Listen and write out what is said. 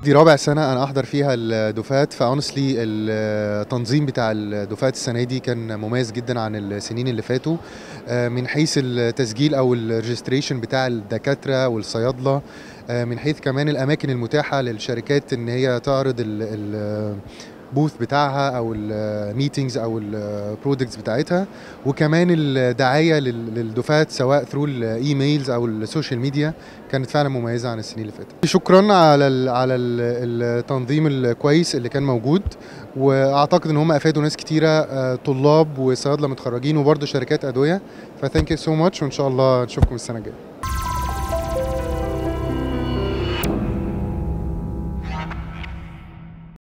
دي رابع سنة أنا أحضر فيها الدفات فأونسلي التنظيم بتاع الدفات السنة دي كان مميز جدا عن السنين اللي فاتوا آه، من حيث التسجيل أو الريجستريشن بتاع الدكاترة والصيادلة آه، من حيث كمان الأماكن المتاحة للشركات إن هي تعرض ال- ال- بوث بتاعها او الميتينجز او البرودكتس بتاعتها وكمان الدعايه لل- للدفات سواء ثرو الايميلز او السوشيال ميديا كانت فعلا مميزه عن السنين اللي فاتت شكرا على ال على ال التنظيم الكويس اللي كان موجود واعتقد ان هم افادوا ناس كتيره آه، طلاب وصيادله متخرجين وبرضه شركات ادويه فثانك يو سو ماتش وان شاء الله نشوفكم السنه الجايه